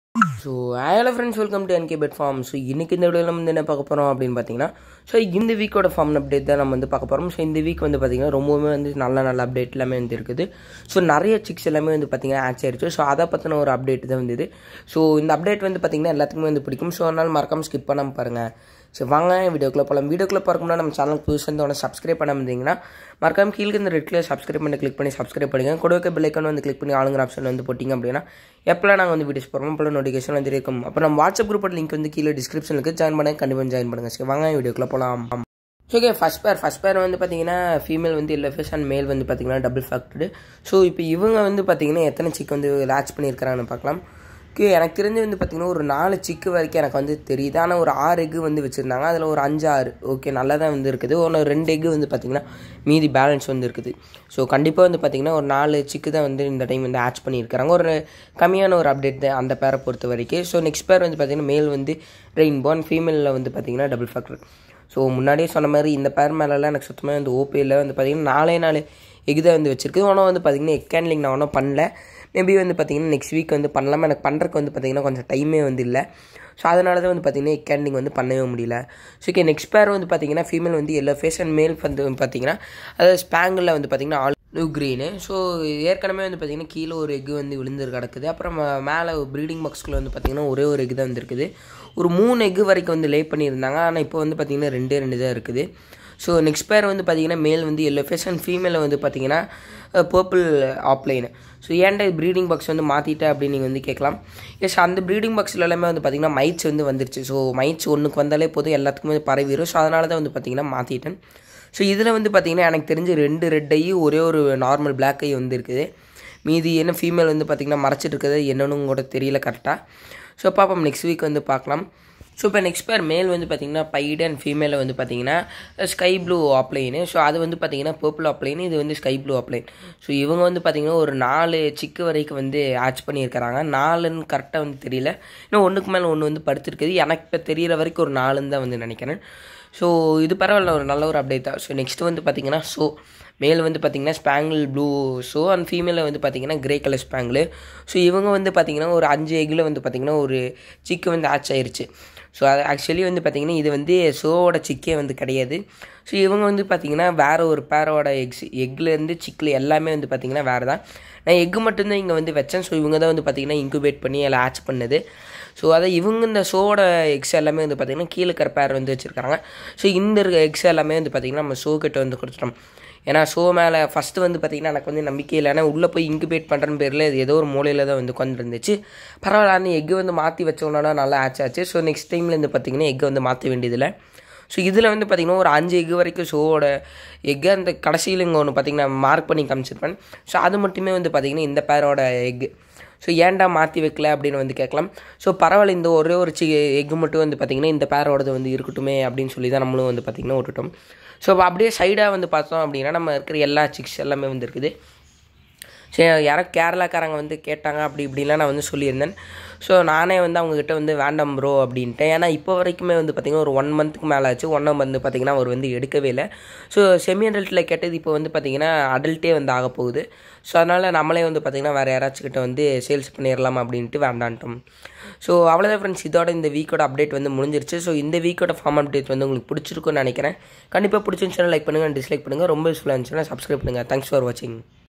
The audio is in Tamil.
so hello friends welcome to NK pet farm so இன்றைக்கி இந்த வீடியோவில் நம்ம வந்து என்ன பார்க்க போகிறோம் அப்படின்னு பார்த்தீங்கன்னா ஸோ இந்த வீக்கோட ஃபார்ம் அப்டேட் தான் நம்ம வந்து பார்க்க போகிறோம் ஸோ இந்த வீக் வந்து பார்த்திங்கன்னா ரொம்பவுமே வந்து நல்ல நல்ல அப்டேட் எல்லாமே வந்து இருக்குது ஸோ நிறைய சிக்ஸ் எல்லாமே வந்து பார்த்திங்கன்னா ஆட்ச் ஆயிருச்சு ஸோ அதை பற்றின ஒரு அப்டேட் தான் வந்தது ஸோ இந்த அப்டேட் வந்து பார்த்திங்கன்னா எல்லாத்துக்குமே வந்து பிடிக்கும் ஸோ அதனால் மறக்காமல் ஸ்கிப் பண்ணாமல் பாருங்கள் ஸோ வாங்க வீடியோக்குள்ளே போகலாம் வீடியோக்குள்ளே பார்க்கணும்னா நம்ம சேனலுக்கு புதுசாக இருந்தவொடனே சப்ஸ்கிரைப் பண்ண இருந்தீங்கன்னா மறக்காம கீழே இந்த ரெட் கலர் சப்ஸ்கிரைப் பண்ணி கிளிக் பண்ணி சப்ஸ்கிரைப் பண்ணுங்க கூட வைக்க பெல்லைக்கன் வந்து கிளிக் பண்ணி ஆளுங்கிற ஆப்ஷன் வந்து போட்டிங்க அப்படின்னா எப்போலாம் நாங்கள் வந்து வீடியோஸ் போகிறோம் அப்போலாம் நோட்டிஃபிகேஷன் வந்து இருக்கும் அப்புறம் நம்ம வாட்ஸ்அப் குரூப்போட லிங்க் வந்து கீழே டிஸ்கிரிப்ஷன் இருக்குது ஜாயின் பண்ண கண்டிப்பாக ஜாயின் பண்ணுங்கள் சரி வாங்க வீடியோக்குள்ளே போகலாம் ஓகே ஃபஸ்ட் பேர் ஃபஸ்ட் பேர் வந்து பார்த்தீங்கன்னா ஃபீமேல் வந்து இல்லை ஃபேஸ் அண்ட் மேல் வந்து பார்த்தீங்கன்னா டபுள் ஃபேக்டடு ஸோ இப்போ இவங்க வந்து பார்த்தீங்கன்னா எத்தனை சிக் வந்து லாச் பண்ணியிருக்கிறாங்கன்னு பார்க்கலாம் ஓகே எனக்கு தெரிஞ்சு வந்து பார்த்திங்கன்னா ஒரு நாலு சிக்கு வரைக்கும் எனக்கு வந்து தெரியுது ஆனால் ஒரு ஆறு எக்கு வந்து வச்சுருந்தாங்க அதில் ஒரு அஞ்சு ஆறு ஓகே நல்லா தான் வந்து இருக்குது ஒன்று ரெண்டு எக்கு வந்து பார்த்திங்கன்னா மீதி பேலன்ஸ் வந்து இருக்குது ஸோ கண்டிப்பாக வந்து பார்த்திங்கன்னா ஒரு நாலு சிக்கு தான் வந்து இந்த டைம் வந்து ஆட்ச் பண்ணியிருக்கிறாங்க ஒரு கம்மியான ஒரு அப்டேட் தான் அந்த பேரை பொறுத்த வரைக்கும் ஸோ நெக்ஸ்ட் பேர் வந்து பார்த்திங்கன்னா மேல் வந்து ரெயின்போன் ஃபீமேலில் வந்து பார்த்திங்கன்னா டபுள் ஃபேக்டர் ஸோ முன்னாடியே சொன்ன மாதிரி இந்த பேர் மேலெல்லாம் எனக்கு சுத்தமாக வந்து ஓபியில் வந்து பார்த்திங்கன்னா நாலே நாலு எக் தான் வந்து வச்சிருக்கு ஆனால் வந்து பார்த்திங்கன்னா எக் ஹேண்ட்லிங் நான் ஒன்றும் பண்ணல மேபி வந்து பார்த்திங்கன்னா நெக்ஸ்ட் வீக் வந்து பண்ணலாமல் எனக்கு பண்ணுறதுக்கு வந்து பார்த்திங்கன்னா கொஞ்சம் டைமே வந்து இல்லை ஸோ அதனால தான் வந்து பார்த்திங்கன்னா எக் ஹேண்ட்லிங் வந்து பண்ணவே முடியல ஸோ ஓகே நெக்ஸ்ட் பேர் வந்து பார்த்திங்கன்னா ஃபீமேல் வந்து எல்லோ ஃபேஸ் அண்ட் மேல் வந்து பார்த்திங்கன்னா அதாவது ஸ்பேங்கில் வந்து பார்த்திங்கன்னா ஆல் ப்ளூ க்ரீனு ஸோ ஏற்கனவே வந்து பார்த்திங்கன்னா கீழே ஒரு எக்கு வந்து விழுந்து கிடக்குது அப்புறம் மேலே ப்ரீடிங் பாக்ஸ்குள்ளே வந்து பார்த்திங்கன்னா ஒரே ஒரு எக்கு தான் வந்துருக்குது ஒரு மூணு எக்கு வரைக்கும் வந்து லே பண்ணியிருந்தாங்க ஆனால் இப்போ வந்து பார்த்திங்கன்னா ரெண்டே ரெண்டு தான் இருக்குது ஸோ நெக்ஸ்ட் பேர் வந்து பார்த்திங்கன்னா மேல் வந்து எல்லோ ஃபேஸ் அண்ட் ஃபீமேலில் வந்து பார்த்திங்கன்னா பர்பிள் ஆப்லைனு ஸோ ஏன்டா ப்ரீடிங் பாக்ஸ் வந்து மாற்றிட்டேன் அப்படின்னு நீங்கள் வந்து கேட்கலாம் எஸ் அந்த ப்ரீடிங் பாக்ஸில் எல்லாமே வந்து பார்த்திங்கன்னா மைட்ஸ் வந்து வந்துருச்சு ஸோ மைட்ஸ் ஒன்றுக்கு வந்தாலே போதும் எல்லாத்துக்குமே பரவிடும் ஸோ அதனால தான் வந்து பார்த்திங்கன்னா மாற்றிட்டேன் ஸோ இதில் வந்து பார்த்திங்கன்னா எனக்கு தெரிஞ்சு ரெண்டு ரெட் ஐ ஒரே ஒரு நார்மல் பிளாக் ஐ வந்து இருக்குது மீதி என்ன ஃபீமேல் வந்து பார்த்திங்கன்னா மறைச்சிட்டு இருக்குது என்னன்னு கூட தெரியல கரெக்டாக ஸோ பார்ப்போம் நெக்ஸ்ட் வீக் வந்து பார்க்கலாம் ஸோ இப்போ நெக்ஸ்ட் பேர் மேல் வந்து பார்த்திங்கன்னா பைடு அண்ட் ஃபீமேலில் வந்து பார்த்திங்கன்னா ஸ்கை ப்ளூ ஆப்லைனு ஸோ அது வந்து பார்த்திங்கன்னா பர்பிள் ஆப்லைன் இது வந்து ஸ்கை ப்ளூ ஆப்லைன் ஸோ இவங்க வந்து பார்த்திங்கன்னா ஒரு நாலு சிக்கு வரைக்கும் வந்து ஆச் பண்ணியிருக்கிறாங்க நாலுன்னு கரெக்டாக வந்து தெரியல இன்னும் ஒன்றுக்கு மேலே ஒன்று வந்து படுத்துருக்குது எனக்கு இப்போ தெரிகிற வரைக்கும் ஒரு நாலுன்னு தான் வந்து நினைக்கிறேன் ஸோ இது பரவாயில்ல ஒரு நல்ல ஒரு அப்டேட் தான் ஸோ நெக்ஸ்ட் வந்து பார்த்திங்கன்னா ஸோ மேல் வந்து பார்த்திங்கன்னா ஸ்பேங்கிள் ப்ளூ ஸோ அண்ட் ஃபீமேலில் வந்து பார்த்திங்கன்னா கிரே கலர் ஸ்பேங்கிள் ஸோ இவங்க வந்து பார்த்திங்கன்னா ஒரு அஞ்சு எக்கில் வந்து பார்த்திங்கன்னா ஒரு சிக்கு வந்து ஆச் ஆயிருச்சு ஸோ அது ஆக்சுவலி வந்து பார்த்திங்கன்னா இது வந்து ஷோவோட சிக்கே வந்து கிடையாது ஸோ இவங்க வந்து பார்த்திங்கன்னா வேறு ஒரு பேரோட எக்ஸ் எக்லேருந்து சிக்கில் எல்லாமே வந்து பார்த்திங்கன்னா வேறு தான் நான் எக்கு மட்டும்தான் இங்கே வந்து வச்சேன் ஸோ இவங்க தான் வந்து பார்த்திங்கன்னா இன்குபேட் பண்ணி எல்லாம் ஆச் பண்ணது ஸோ அதை இவங்க இந்த ஷோவோட எக்ஸ் எல்லாமே வந்து பார்த்திங்கன்னா கீழே இருக்கிற பேர் வந்து வச்சுருக்காங்க ஸோ இந்த இருக்க எக்ஸ் எல்லாமே வந்து பார்த்திங்கன்னா நம்ம ஷோ கிட்ட வந்து கொடுத்துட்டோம் ஏன்னா ஷோ மேலே ஃபஸ்ட்டு வந்து பார்த்திங்கன்னா எனக்கு வந்து நம்பிக்கை இல்லை ஏன்னா உள்ளே போய் இன்குபேட் பண்ணுறன்னு பேரில் இது ஏதோ ஒரு மூலையில் தான் வந்து உட்காந்து இருந்துச்சு பரவாயில்ல அந்த எக்கு வந்து மாற்றி வச்சோன்னா நல்லா ஆச்சு ஆச்சு ஸோ நெக்ஸ்ட் டைமில் வந்து பார்த்திங்கன்னா எக்கு வந்து மாற்ற வேண்டியதில்லை ஸோ இதில் வந்து பார்த்திங்கன்னா ஒரு அஞ்சு எக்கு வரைக்கும் ஷோவோட எக்கு அந்த கடைசியில் இங்கே ஒன்று பார்த்திங்கன்னா மார்க் பண்ணி காமிச்சிருப்பேன் ஸோ அது மட்டுமே வந்து பார்த்திங்கன்னா இந்த பேரோட எக்கு ஸோ ஏன்டா மாற்றி வைக்கல அப்படின்னு வந்து கேட்கலாம் ஸோ பரவாயில்ல இந்த ஒரே ஒரு சி எக்கு மட்டும் வந்து பார்த்திங்கன்னா இந்த பேரோடது வந்து இருக்கட்டுமே அப்படின்னு சொல்லி தான் நம்மளும் வந்து பார்த்திங்கன்னா விட்டுட்டோம் ஸோ அப்படியே சைடாக வந்து பார்த்தோம் அப்படின்னா நம்ம இருக்கிற எல்லா சிக்ஸ் எல்லாமே வந்து இருக்குது சரி யாரோ கேரளாக்காரங்க வந்து கேட்டாங்க அப்படி இப்படிலாம் நான் வந்து சொல்லியிருந்தேன் ஸோ நானே வந்து அவங்கக்கிட்ட வந்து வேண்டாம் ப்ரோ அப்படின்ட்டு ஏன்னா இப்போ வரைக்குமே வந்து பார்த்திங்கன்னா ஒரு ஒன் மந்த்துக்கு மேலே ஆச்சு ஒன் வந்து பார்த்திங்கன்னா அவர் வந்து எடுக்கவே இல்லை ஸோ செமி அடல்ட்டில் கேட்டது இப்போ வந்து பார்த்திங்கன்னா அடல்ட்டே வந்து ஆக போகுது ஸோ அதனால் நம்மளே வந்து பார்த்திங்கன்னா வேறு யாராச்சும் கிட்ட வந்து சேல்ஸ் பண்ணிடலாம் அப்படின்ட்டு வேண்டான்ட்டோம் ஸோ அவ்வளோதான் ஃப்ரெண்ட்ஸ் இதோட இந்த வீக்கோட அப்டேட் வந்து முடிஞ்சிருச்சு ஸோ இந்த வீக்கோட ஃபார்ம் அப்டேட் வந்து உங்களுக்கு பிடிச்சிருக்குன்னு நினைக்கிறேன் கண்டிப்பாக பிடிச்சிருந்துச்சுன்னா லைக் பண்ணுங்கள் டிஸ்லைக் பண்ணுங்கள் ரொம்ப யூஸ்ஃபுல்லாக இருந்துச்சுன்னா சப்ஸ்கிரைப் பண்ணுங்கள் தேங்க்ஸ் ஃபார் வாட்சிங்